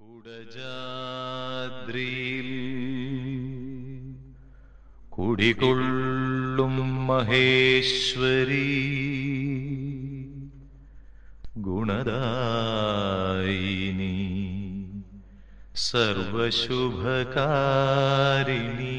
കുടജാദ്രിയിൽ കുടികൊള്ളും മഹേശ്വരി ഗുണദായിനി സർവശുഭകാരിണി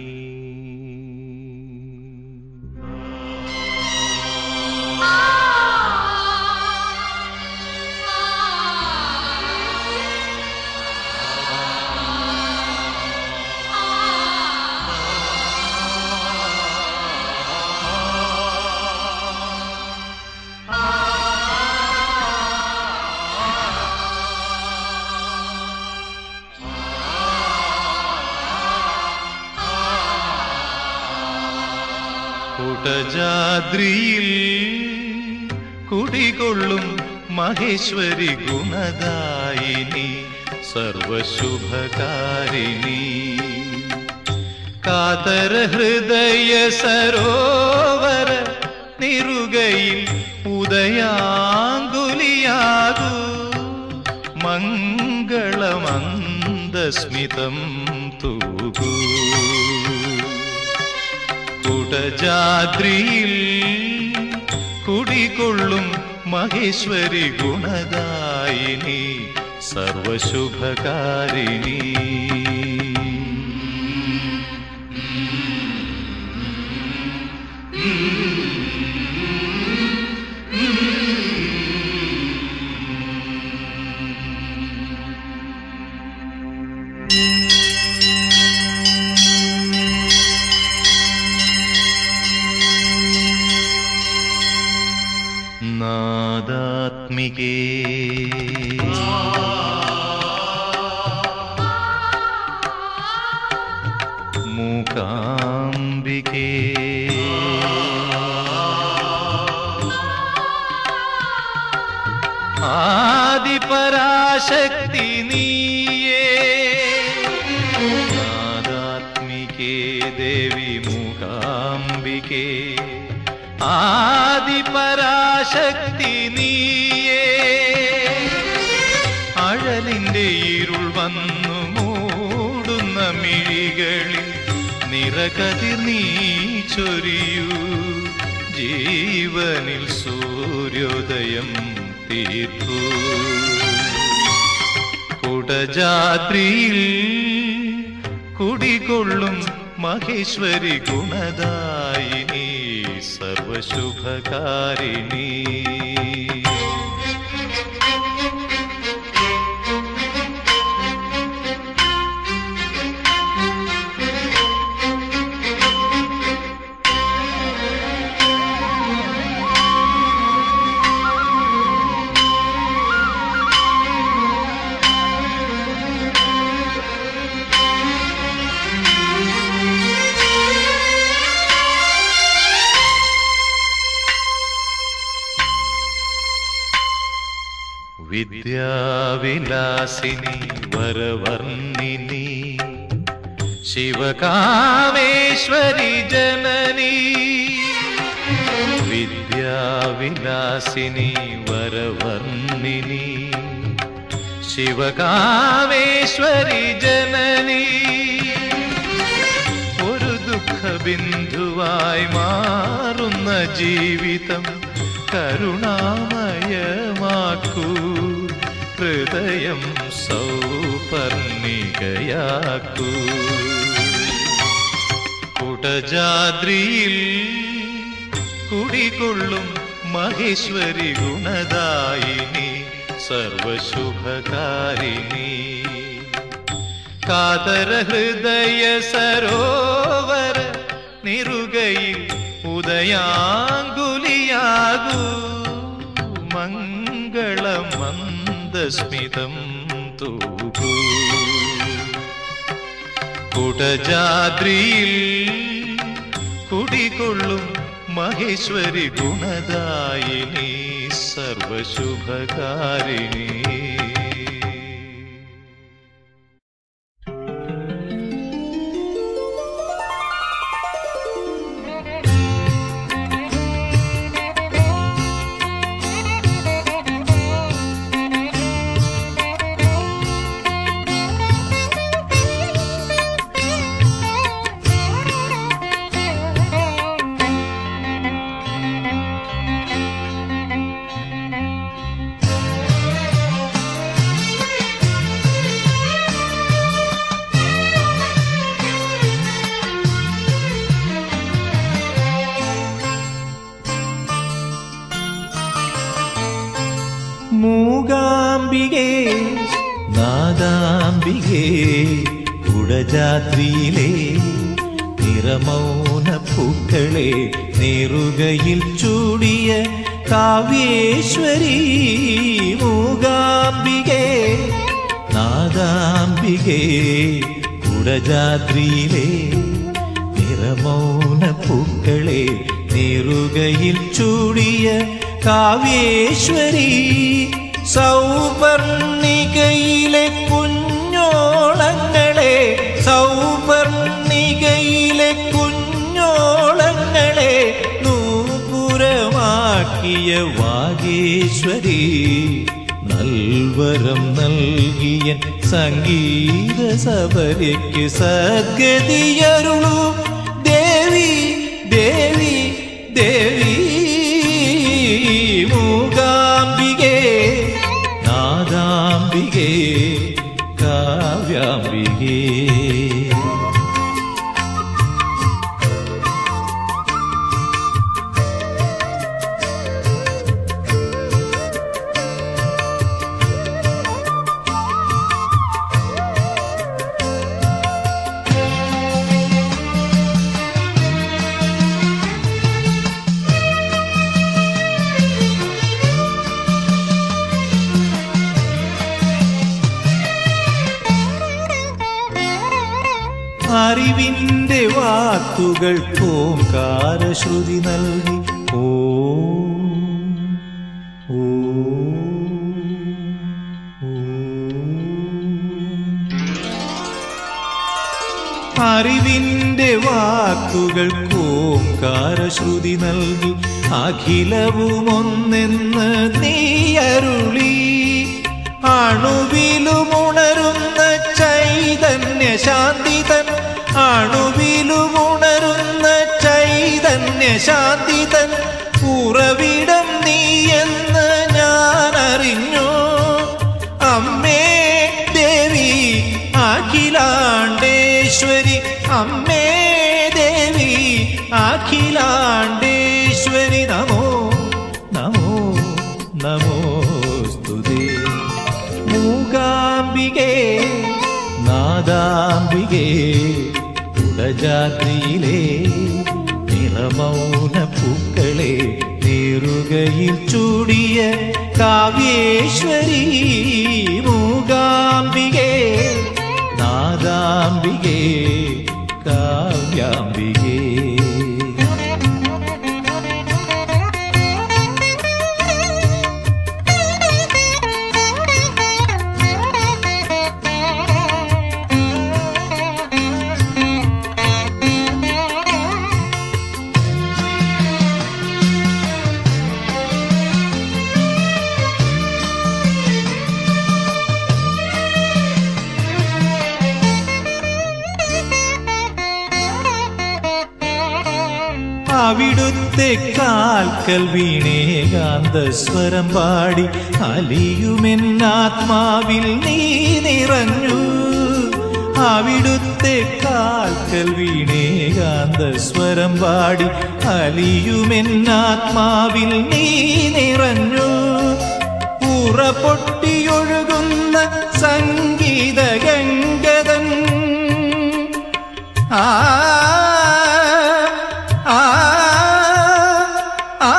കുടജാദ്രിയിൽ കുടികൊള്ളും മഹേശ്വരി ഗുണദായിനി സർവശുഭകാരിണി കാതര ഹൃദയ സരോവര നിറുകയിൽ ഉദയാങ്കുലിയാകൂ മംഗളമന്ദസ്മിതം തൂകൂ കുടജാദ്രിയിൽ കുടികൊള്ളും മഹേശ്വരി ഗുണദായിനി സർവശുഭകാരിണി നാദാത്മികേ മൂകാംബികേ ആദിപരാശക്തി നീയേ നാദാത്മികേ ദേവി മൂകാംബികേ ആദിപരാശക്തി നീയേ അഴലിന്റെ ഇരുൾ വന്നു മൂടുന്ന മിഴികളിൽ നിറകതിർ നീ ചൊരിയൂ ജീവനിൽ സൂര്യോദയം തീർക്കൂ കുടജാദ്രിയിൽ കുടികൊള്ളും മഹേശ്വരി ഗുണദായിനി സർവശുഭകാരിണി വിദ്യാവിലാസിനി വരവർണിനി ശിവകാമേശ്വരി ജനനി വിദ്യാവിലാസിനി വരവർണിനി ശിവകാമേശ്വരി ജനനി ഒരു ദുഃഖബിന്ദുവായി മാറുന്ന ജീവിതം കരുണാമയമാക്കൂ ഹൃദയം സൗപർണികയാക്കൂ കുടജാദ്രിയിൽ കുടികൊള്ളും മഹേശ്വരി ഗുണദായിനി സർവശുഭകാരിണി കാതര ഹൃദയ സരോവര നിറുകയിൽ ഉദയാങ്കുലിയാകൂ മംഗളമന്ദസ്മിതം തൂകൂ കുടജാദ്രിയിൽ കുടികൊള്ളും മഹേശ്വരി ഗുണദായിനി സർവശുഭകാരിണി Thank you. നാദാംബികേ കുടജാദ്രിയിലെ നിറമൗന പൂക്കളെ നേറുകയിൽ ചൂടിയ കാവ്യേശ്വരി മൂകാംബികേ നാദാംബികേ കുടജാദ്രിയിലെ നിറമൗന പൂക്കളെ നേറുകയിൽ ചൂടിയ കാവ്യേശ്വരി സൗവർണികയിലെ കുഞ്ഞോളങ്ങളെ സൗവർണികയിലെ കുഞ്ഞോളങ്ങളെ നൂപുരമാക്കിയ വാഗേശ്വരി നൽവരം നൽകിയ സംഗീത സബരയ്ക്ക് സദ്ഗതിയരുളു ദേവി ദേവി ദേവി മൂകാംബികേ നാദാംബികേ കാവ്യാംബികേ അറിവിന്റെ വാക്കുകൾ ഓംകാരശ്രുതി നൽകി ഓം അറിവിന്റെ വാക്കുകൾ ഓംകാരശ്രുതി നൽകി അഖിലവും ഒന്നെന്ന് നീ അരുളി അണുവിലുമുണരുന്ന ചൈതന്യ ശാന്തിതൻ അണുവിലുമുണരുന്ന ചൈതന്യ ശാന്തിതൻ ഉറവിടം നീ എന്ന് ഞാൻ അറിഞ്ഞു അമ്മേ ദേവി അഖിലാണ്ടേശ്വരി അമ്മേ ദേവി അഖിലാണ്ടേശ്വരി നമോ നമോ നമോ സ്തുതേ മൂകാംബികേ നാദാംബികേ കുടജാദ്രിയിലെ നിറമൗന പൂക്കളെ നേറുകയിൽ ചൂടിയ കാവ്യേശ്വരി മൂകാംബികേ നാദാംബികേ കാവ്യാംബികേ അവിടുത്തെ കാൽക്കൽ വീണേകാന്ത സ്വരം പാടി അലിയുമെന്നാത്മാവിൽ നീ നിറഞ്ഞു അവിടുത്തെ കാൽക്കൽ വീണേകാന്ത സ്വരം പാടി അലിയുമെന്നാത്മാവിൽ നീ നിറഞ്ഞു ഉറ പൊട്ടിയൊഴുകുന്ന സംഗീത ഗംഗതൻ ആ ആ ആ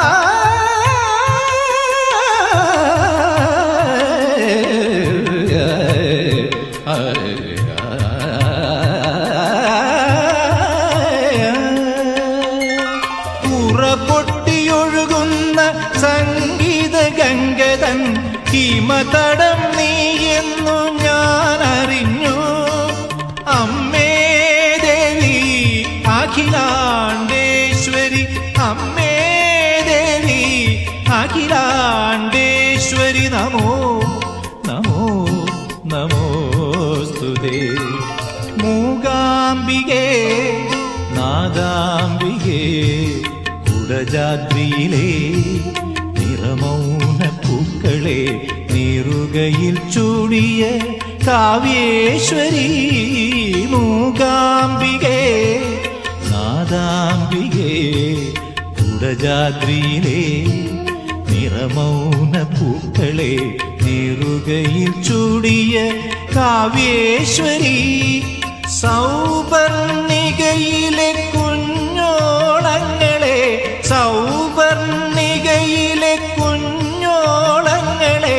ഉറ പൊട്ടിയൊഴുകുന്ന സംഗീത ഗംഗതൻ ഹിമതടം നീ എന്നു ഞാൻ അറിഞ്ഞു അമ്മേ ദേവി അഖിലാണ്ടേശ്വരി അമ്മേ ദേവി അഖിലാണ്ടേശ്വരി നമോ നമോ നമോ സ്തുതേ മൂകാംബികേ നാദാംബികേ കുടജാദ്രിയിലെ നിറമൗന പൂക്കളെ നീറുകയിൽ ചൂടിയ കാവ്യേശ്വരി മൂകാംബികേ നാദാംബികേ കുടജാദ്രിയിലെ നിറ മൗന പൂക്കളെ നീറുകയിൽ ചൂടിയ കാവ്യേശ്വരി സൗപർണികയിലെ കുഞ്ഞോളങ്ങളെ സൗപർണികയിലെ കുഞ്ഞോളങ്ങളെ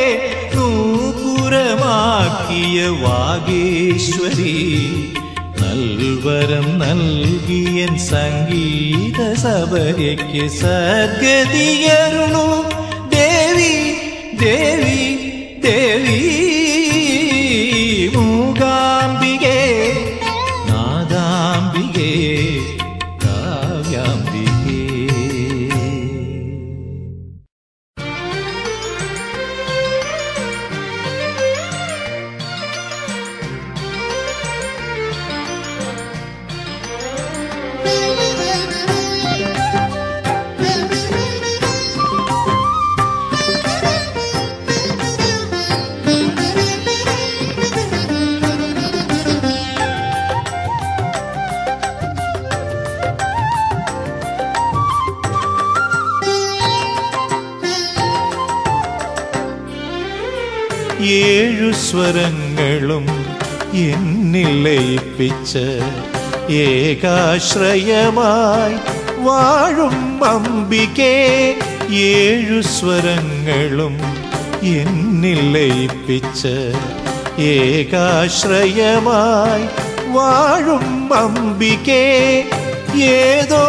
നൂപുരമാക്കിയ വാഗേശ്വരി നൽവരം നൽകിയൻ സംഗീത സഭയ്ക്ക് സദ്ഗതിയരുളു ദേവി ദേവി ദേവി മൂകാംബികേ നാദാംബികേ കാവ്യാംബികേ ഏഴു സ്വരങ്ങളും എന്നിൽ ലയിപ്പിച്ച് ഏകാശ്രയമായി വാഴും അംബികേ ഏഴു സ്വരങ്ങളും എന്നിൽ ലയിപ്പിച്ച് ഏകാശ്രയമായി വാഴും അംബികേ ഏതോ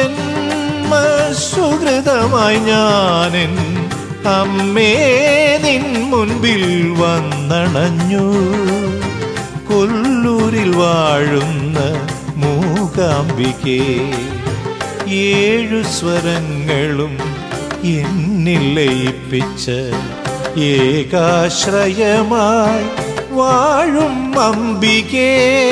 ജന്മസുഹൃതമായി ഞാനെൻ അമ്മേ നിൻ മുൻപിൽ വന്നണഞ്ഞു കൊല്ലൂരിൽ വാഴുന്ന മൂകാംബികേ ഏഴു സ്വരങ്ങളും എന്നിൽ ലയിപ്പിച്ച് ഏകാശ്രയമായി വാഴും അംബികേ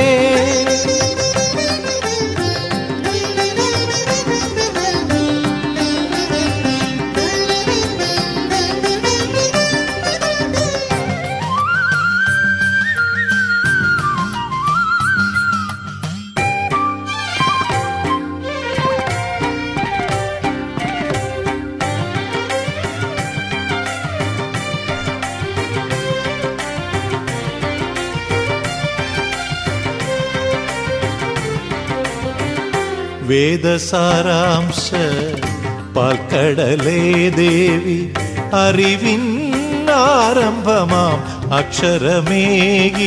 വേദസാരാംശ പാൽക്കടലേ ദേവി അറിവിൻ ആരംഭമാം അക്ഷരമേകി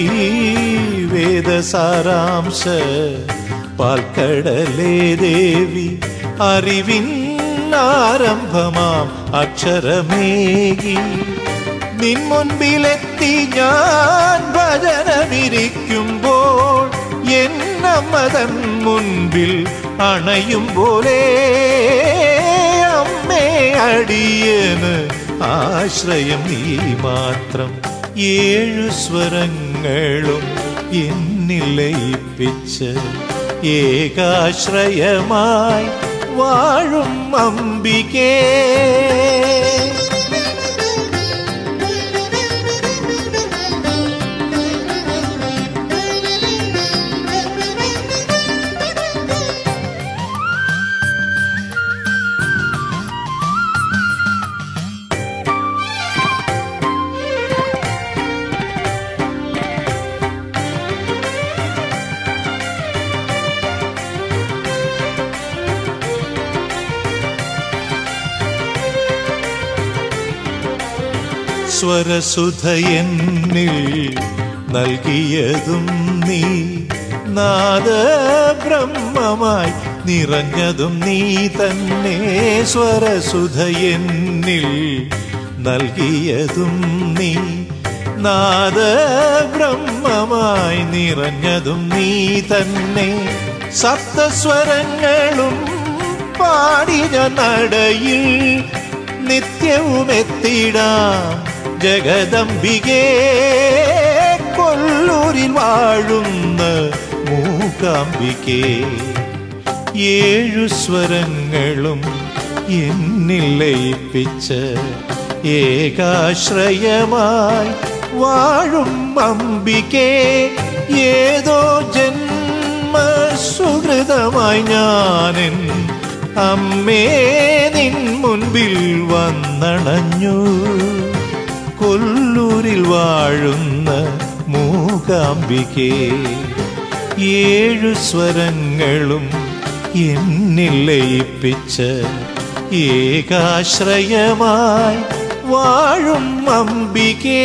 വേദസാരാംശ പാൽക്കടലേ ദേവി അറിവിൻ ആരംഭമാം അക്ഷരമേകി നിൻ മുൻപിലെത്തി ഞാൻ ഭജനമിരിക്കുമ്പോൾ എന്നമ്മതൻ മുൻപിൽ അണയും പോലെ അമ്മേ അടിയന് ആശ്രയം നീ മാത്രം ഏഴു സ്വരങ്ങളും എന്നിൽ ലയിപ്പിച്ച് ഏകാശ്രയമായി വാഴും അംബികേ സ്വരസുധയെന്നിൽ നൽകിയതും നീ നാദ ബ്രഹ്മമായി നിറഞ്ഞതും നീ തന്നെ സ്വരസുധയെന്നിൽ നൽകിയതും നീ നാദ ബ്രഹ്മമായി നിറഞ്ഞതും നീ തന്നെ സപ്തസ്വരങ്ങളും പാടിയ നടയിൽ നിത്യവും എത്തിടാം ജഗദംബികേ കൊല്ലൂരിൽ വാഴുന്ന മൂകാംബികേ ഏഴു സ്വരങ്ങളും എന്നിൽ ലയിപ്പിച്ച് ഏകാശ്രയമായി വാഴും അംബികേ ഏതോ ജന്മസുഹൃതമായി ഞാനെൻ അമ്മേ നിൻ മുൻപിൽ വന്നണഞ്ഞു കൊല്ലൂരിൽ വാഴുന്ന മൂകാംബികേ ഏഴു സ്വരങ്ങളും എന്നിൽ ലയിപ്പിച്ച് ഏകാശ്രയമായി വാഴും അംബികേ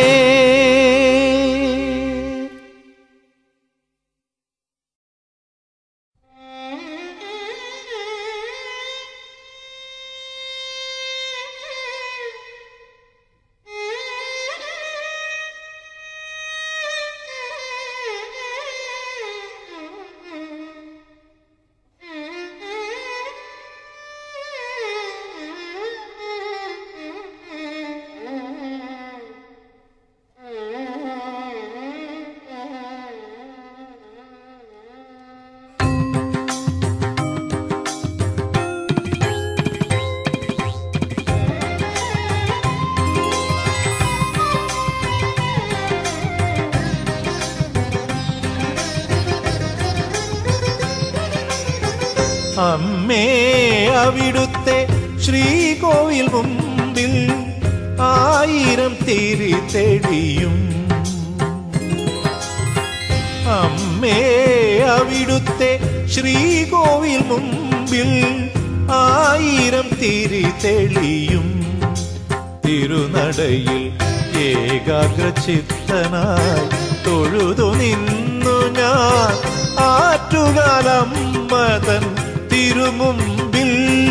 അമ്മേ അവിടുത്തെ ശ്രീകോവിൽ മുമ്പിൽ ആയിരം തിരി തെളിയും അമ്മേ അവിടുത്തെ ശ്രീകോവിൽ മുമ്പിൽ ആയിരം തിരി തെളിയും തിരുനടയിൽ ഏകാഗ്രചിത്തനായി തൊഴുതു നിന്നു ഞാൻ ആറ്റുകാലമ്മതൻ തിരുമുമ്പിൽ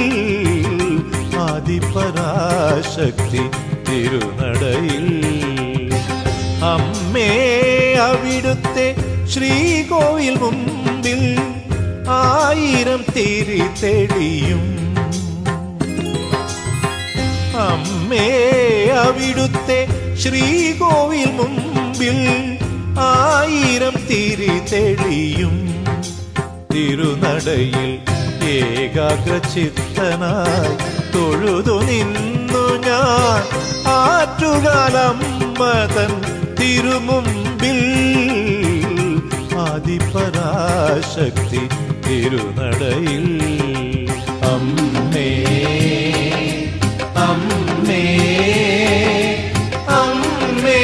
ആദിപരാശക്തി തിരുനടയിൽ അമ്മേ അവിടുത്തെ ശ്രീകോവിൽ മുമ്പിൽ ആയിരം തിരി തെളിയും അമ്മേ അവിടുത്തെ ശ്രീകോവിൽ മുമ്പിൽ ആയിരം തിരി തെളിയും തിരുനടയിൽ ഏകാഗ്രചിത്തനായി തൊഴുതു നിന്നു ഞാൻ ആറ്റുകാലമ്മതൻ തിരുമുമ്പിൽ ആദിപരാശക്തി തിരുനടയിൽ അമ്മേ അമ്മേ അമ്മേ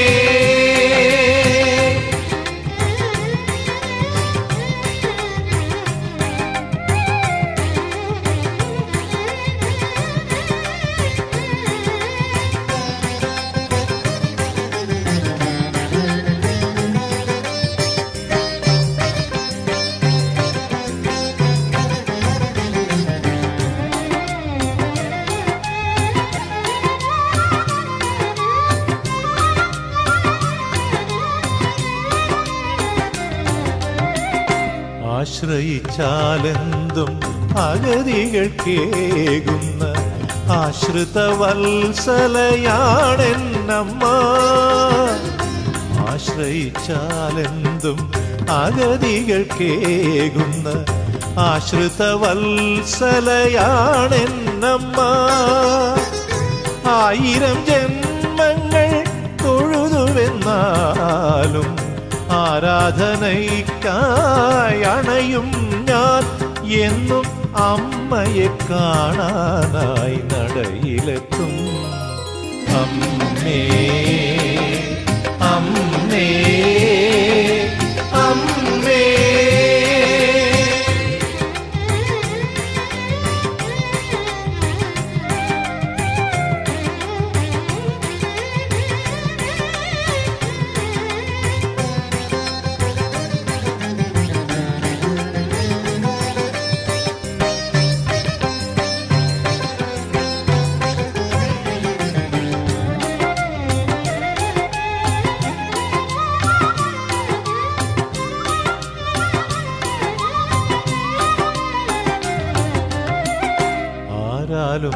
ആശ്രയിച്ചാലെന്തും അഗതികൾക്കേകുന്ന ആശ്രിത വത്സലയാണെന്നമ്മ ആശ്രയിച്ചാലെന്തും അഗതികൾക്കേകുന്ന ആശ്രിത വത്സലയാണെന്നമ്മ ആയിരം ജന്മങ്ങൾ തൊഴുതുവെന്നാലും ആരാധനയ്ക്കായി അണയും ഞാൻ എന്നും അമ്മയെ കാണാനായി നടയിലെത്തും അമ്മേ അമ്മേ അമ്മേ ആരാലും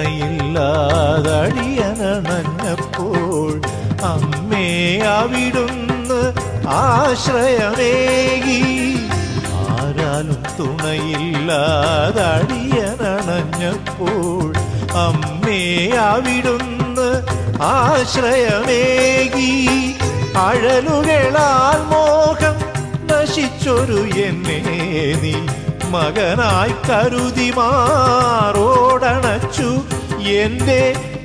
തുണയില്ലാതടിയനണഞ്ഞപ്പോൾ അമ്മേ അവിടുന്ന് ആശ്രയമേകി ആരാലും തുണയില്ലാതടിയനണഞ്ഞപ്പോൾ അമ്മേ അവിടുന്ന് ആശ്രയമേകി അഴലുകളാൽ മോഹം നശിച്ചൊരു എന്നെ നീ മകനായി കരുതി മാറോടണച്ചു എൻ്റെ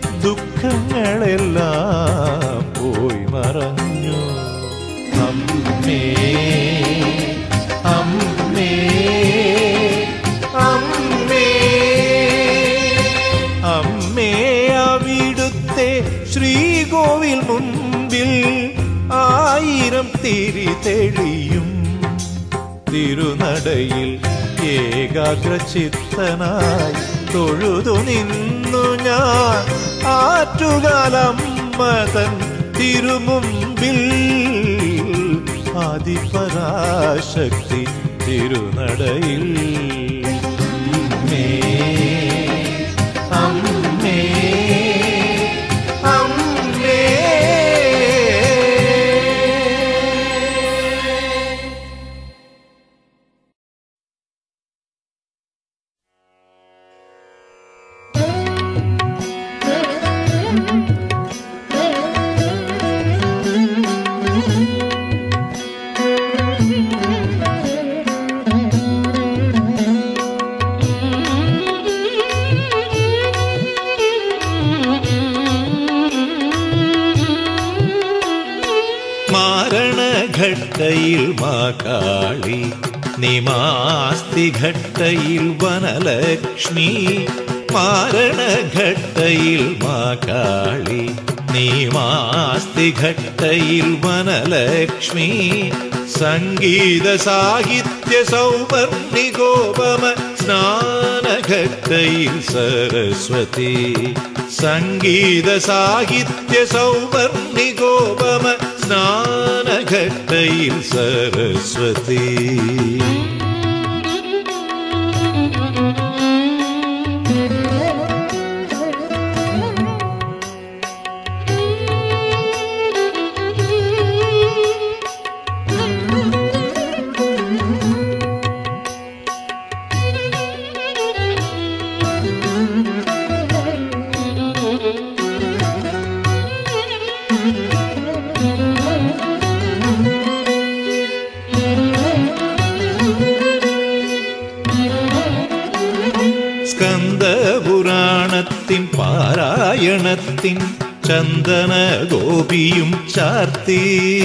ദുഃഖങ്ങളെല്ലാം പോയി മറഞ്ഞു അമ്മേ അമ്മേ അമ്മേ അമ്മേ അവിടുത്തെ ശ്രീകോവിൽ മുമ്പിൽ ആയിരം തിരി തെളിയും തിരുനടയിൽ ഏകാഗ്രചിത്തനായി തൊഴുതു നിന്നു ഞാൻ ആറ്റുകാലമ്മതൻ തിരുമുമ്പിൽ ആദിപരാശക്തി തിരുനടയിൽ അമ്മേ അമ്മേ അമ്മേ മാരണഘട്ടയിൽ മാകാളി നിമാസ്തിഘട്ടയിൽ വനലക്ഷ്മി മാരണഘട്ടയിൽ മാകാളി നീമാസ്തിഘട്ടയിൽ വനലക്ഷ്മി സംഗീത സാഹിത്യ സൗവർണികോപമ സ്നാനഘട്ടയിൽ സരസ്വതി സംഗീത സാഹിത്യ സൗവർണികോപമ സ്നാനഘട്ടയിൽ സരസ്വതി സ്കന്ദപുരാണത്തിൻ പാരായണത്തിൻ ചന്ദന ഗോപിയും ചാർത്തി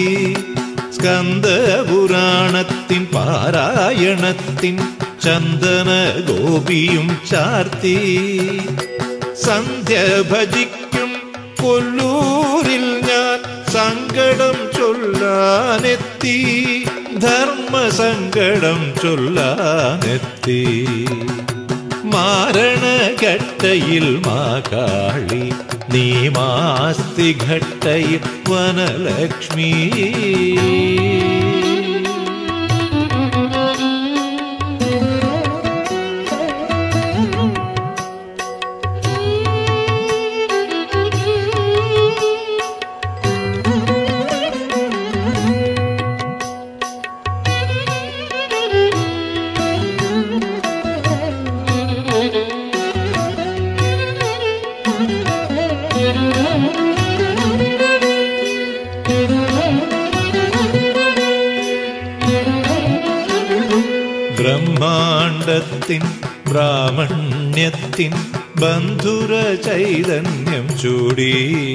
സ്കന്ദപുരാണത്തിൻ പാരായണത്തിൻ ചന്ദന ഗോപിയും ചാർത്തി സന്ധ്യ ഭജിക്കും കൊല്ലൂരിൽ ഞാൻ സങ്കടം ചൊല്ലാനെത്തി ധർമ്മസങ്കടം ചൊല്ലാനെത്തി മാരണഘട്ടയിൽ മാകാളി നീ മാസ്തിഘട്ടയിൽ വനലക്ഷ്മി ബ്രഹ്മാണ്ടത്തിൻ ബ്രാഹ്മണ്യത്തിൻ ബന്ധുര ചൈതന്യം ചൂടി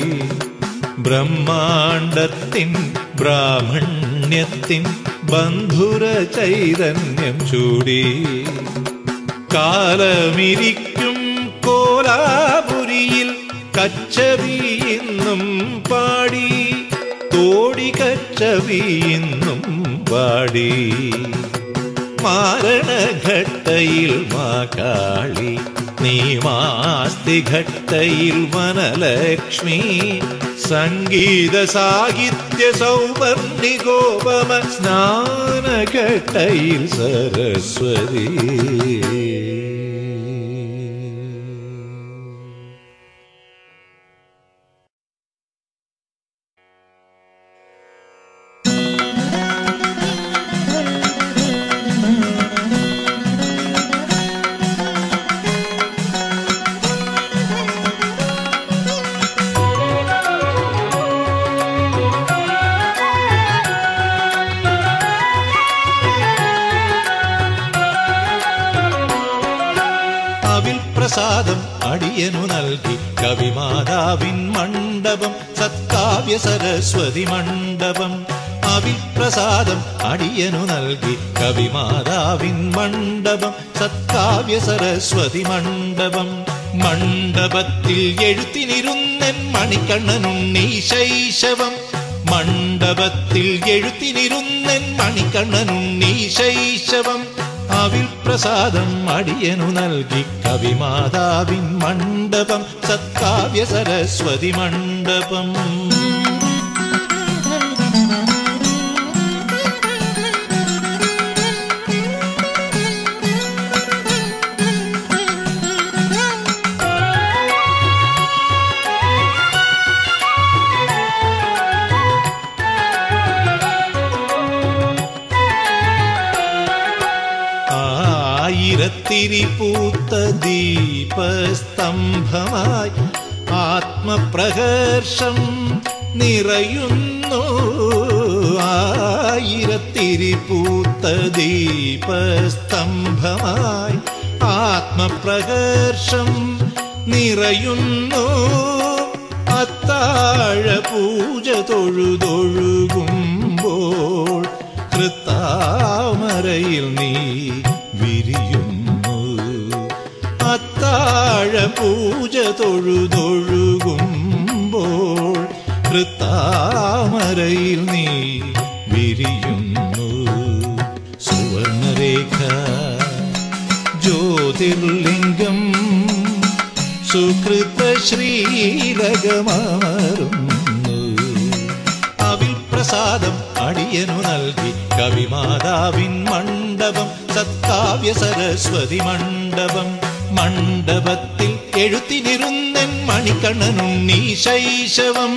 ബ്രഹ്മാണ്ടത്തിൻ ബ്രാഹ്മണ്യത്തിൻ ബന്ധുര ചൈതന്യം ചൂടി കാലമിരിക്കും കോലാപുരിയിൽ കച്ചവി ഇന്നും പാടി തോടി കച്ചവി ഇന്നും പാടി മാരണഘട്ടയിൽ മാകാളി നീ മാസ്തിഘട്ടയിൽ വനലക്ഷ്മി സംഗീത സാഹിത്യ സൗവർണികോപമ സ്നാനഘട്ടയിൽ സരസ്വതി Thank പ്രസാദം അടിയനു നൽകി കവിമാതാവിൻ മണ്ഡപം സത്കാവ്യ സരസ്വതി മണ്ഡപം അവിപ്രസാദം അടിയനു നൽകി കവിമാതാവിൻ മണ്ഡപം സത്കാവ്യ സരസ്വതി മണ്ഡപം മണ്ഡപത്തിൽ എഴുത്തിനിരുന്നൻ മണിക്കണ്ണനുണ്ണി ശൈശവം മണ്ഡപത്തിൽ എഴുത്തിനിരുന്നൻ മണിക്കണ്ണനുണ്ണി ശൈശവം അവിൽ പ്രസാദം അടിയനു നൽകി കവിമാതാവിൻ മണ്ഡപം സത്കാവ്യ സരസ്വതി മണ്ഡപം ആയിരത്തിരി പൂത്ത ദീപസ്തംഭമായി ആത്മപ്രഹർഷം നിറയുന്നു ആയിരത്തിരി പൂത്ത ദീപസ്തംഭമായി ആത്മപ്രഹർഷം നിറയുന്നു അത്താഴ പൂജ തൊഴുതൊഴുകുമ്പോൾ കൃത്താമരയിൽ നീ വിരിയുന്നു അത്താഴ പൂജ തൊഴുതൊഴുകുമ്പോൾ കൃത്താമരയിൽ നീ വിരിയുന്നു സുവർണരേഖ ജ്യോതിർലിംഗം സുകൃത ശ്രീലകമാറുന്നു അവിൽ പ്രസാദം അടിയനു നൽകി കവിമാതാവിൻ മണ്ഡപം സത്കാവ്യ സരസ്വതി മണ്ഡപം മണ്ഡപത്തിൽ എഴുത്തിനിരുന്നൻ മണിക്കണ്ണനുണ്ണി ശൈശവം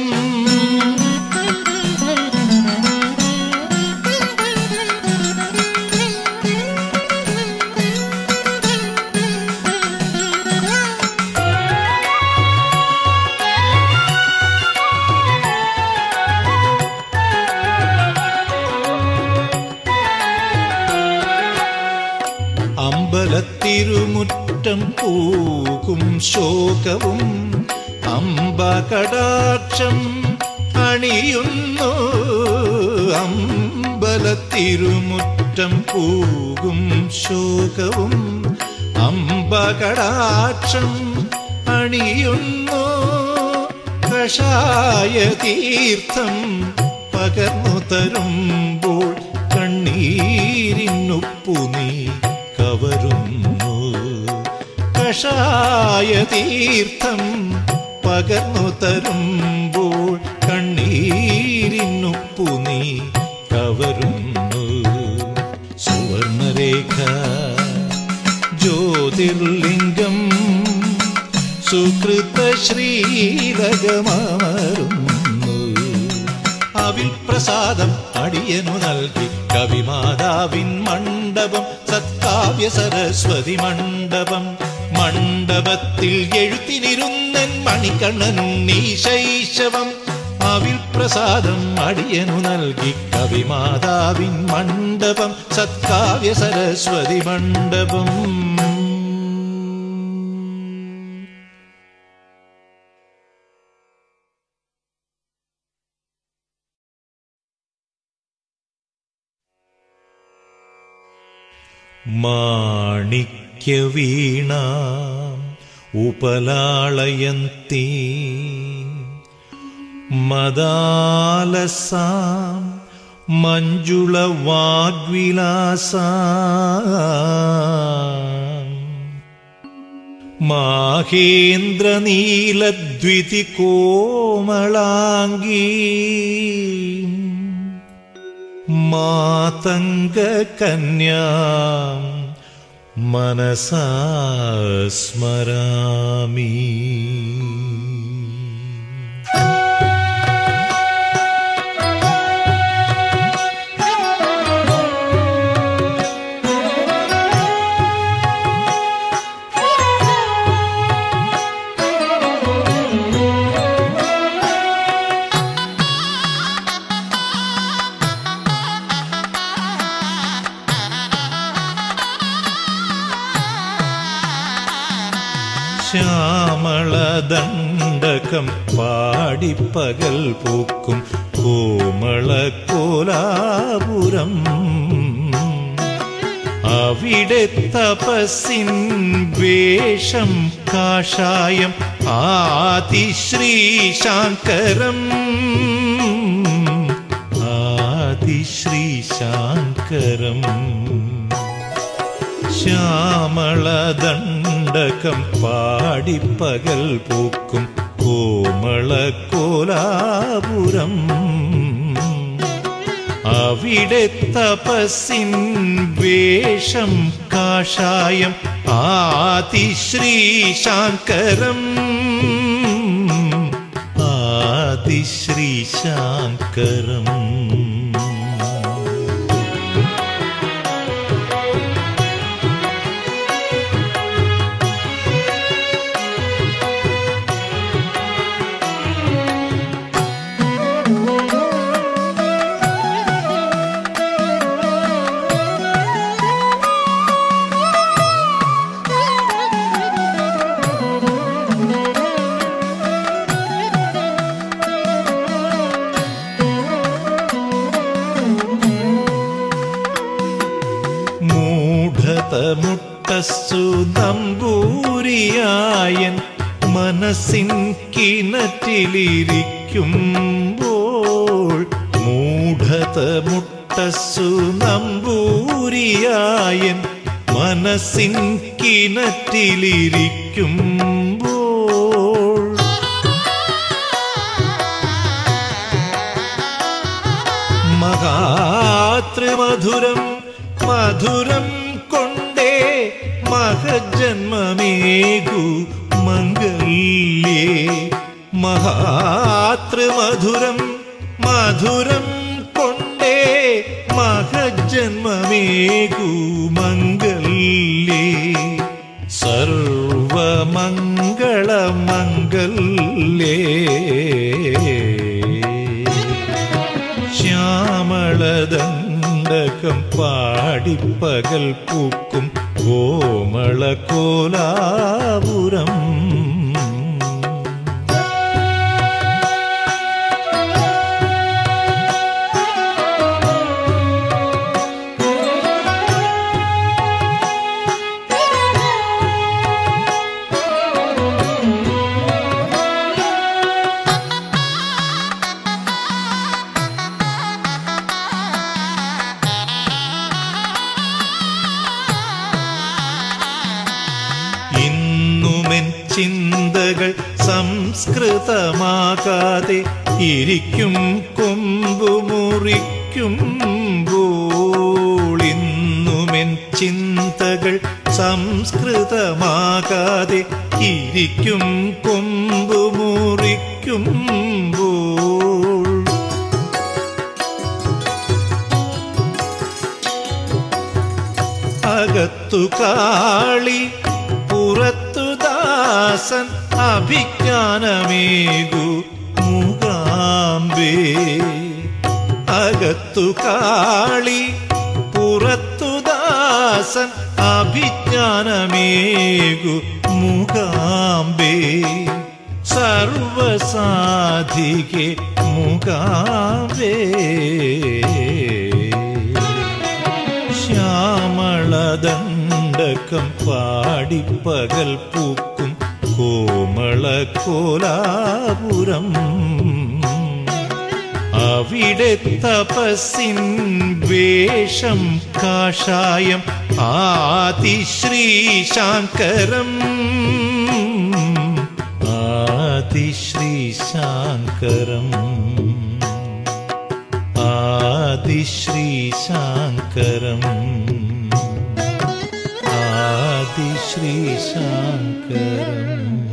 അമ്പലത്തിരുമുറ്റം പൂക്കും ശോകവും അമ്പകടാക്ഷം അണിയുന്നു അമ്പലത്തിരുമുറ്റം പൂകും ശോകവും അമ്പകടാക്ഷം അണിയുന്നു കഷായ തീർത്ഥം പകർന്നു തരുമ്പോൾ കണ്ണീരിനുപ്പു നീ കവരുന്നു കഷായ തീർത്ഥം പകർന്നു തരുമ്പോൾ കണ്ണീരിനുപ്പു നീ കവരുന്നു സുവർണരേഖ ജ്യോതിർലിംഗം സുകൃത ശ്രീലകമാറുന്നു അവിൽ പ്രസാദം അടിയനു നൽകി കവിമാതാവിൻ മണ്ഡപം സത്കാവ്യ സരസ്വതി മണ്ഡപം മണ്ഡപത്തിൽ എഴുത്തിനിരുന്നൻ മണിക്കണ്ണനുണ്ണി ശൈശവം അവിൽ പ്രസാദം അടിയനു നൽകി കവിമാതാവിൻ മണ്ഡപം സത്കാവ്യ സരസ്വതി മണ്ഡപം മാണിക്യവീണ ഉപലാളയന്തി മദാലസാം മഞ്ജുളവാഗ്വിലാസ മാഹേന്ദ്രനീലദ്വിതി കോമളാംഗീ മാതംഗകന്യാം മനസാ സ്മരാമി ശ്യാമളദണ്ഡകം പാടിപ്പകൽ പൂക്കും കോമള കോലാപുരം അവിടെ തപസ്സിൻ വേഷം കാഷായം ആദിശ്രീശാങ്കരം ആദിശ്രീശാങ്കരം ശ്യാമളദണ്ഡകം പാടിപ്പകൽ പൂക്കും കോമള കോലാപുരം അവിടെ തപസ്സിൻ വേഷം കാഷായം ആദിശ്രീശാങ്കരം ആദിശ്രീശാങ്കരം മൂഢതമുട്ടസ്സു നമ്പൂരിയായൻ മനസ്സിൻ കിണറ്റിലിരിക്കുമ്പോൾ മൂഢതമുട്ടസ്സു നമ്പൂരിയായൻ മനസ്സിൻ കിണറ്റിലിരിക്കുമ്പോൾ മഹാതൃമധുരം മധുരം കൊണ്ടേ മഹജന്മമേകു മംഗല്യേ മഹാതൃമധുരം മധുരം കൊണ്ടേ മഹജന്മമേകു മംഗല്യേ സർവമംഗളമംഗല്യേ ശ്യാമളദണ്ഡകം പാടിപ്പകൽ പൂക്കും കോമള കോലാപുരം ഇന്നുമെൻ ചിന്തകൾ സംസ്കൃതമാകാതെ ഇരിക്കും കൊമ്പു മുറിക്കുമ്പോൾ ഇന്നുമെൻ ചിന്തകൾ സംസ്കൃതമാകാതെ ഇരിക്കും കൊമ്പു മുറിക്കുമ്പോൾ അകത്തു കാളി പുറത്തു ദാസൻ അഭിജ്ഞാനമേകു മുകാമ്പേ അകത്തു കാളി പുറത്തു ദാസൻ അഭിജ്ഞാനമേകു മുകാമ്പേ സർവസാധികെ മുകാമ്പേ ശ്യാമളദണ്ഡകം പാടിപ്പകൽ പൂക്കും കോമള കോലാപുരം അവിടെ തപസ്സിൻ വേഷം കാഷായം ആദിശ്രീശാങ്കരം ആദിശ്രീശാങ്കരം ആദിശ്രീശാങ്കരം ആദിശ്രീശാങ്കരം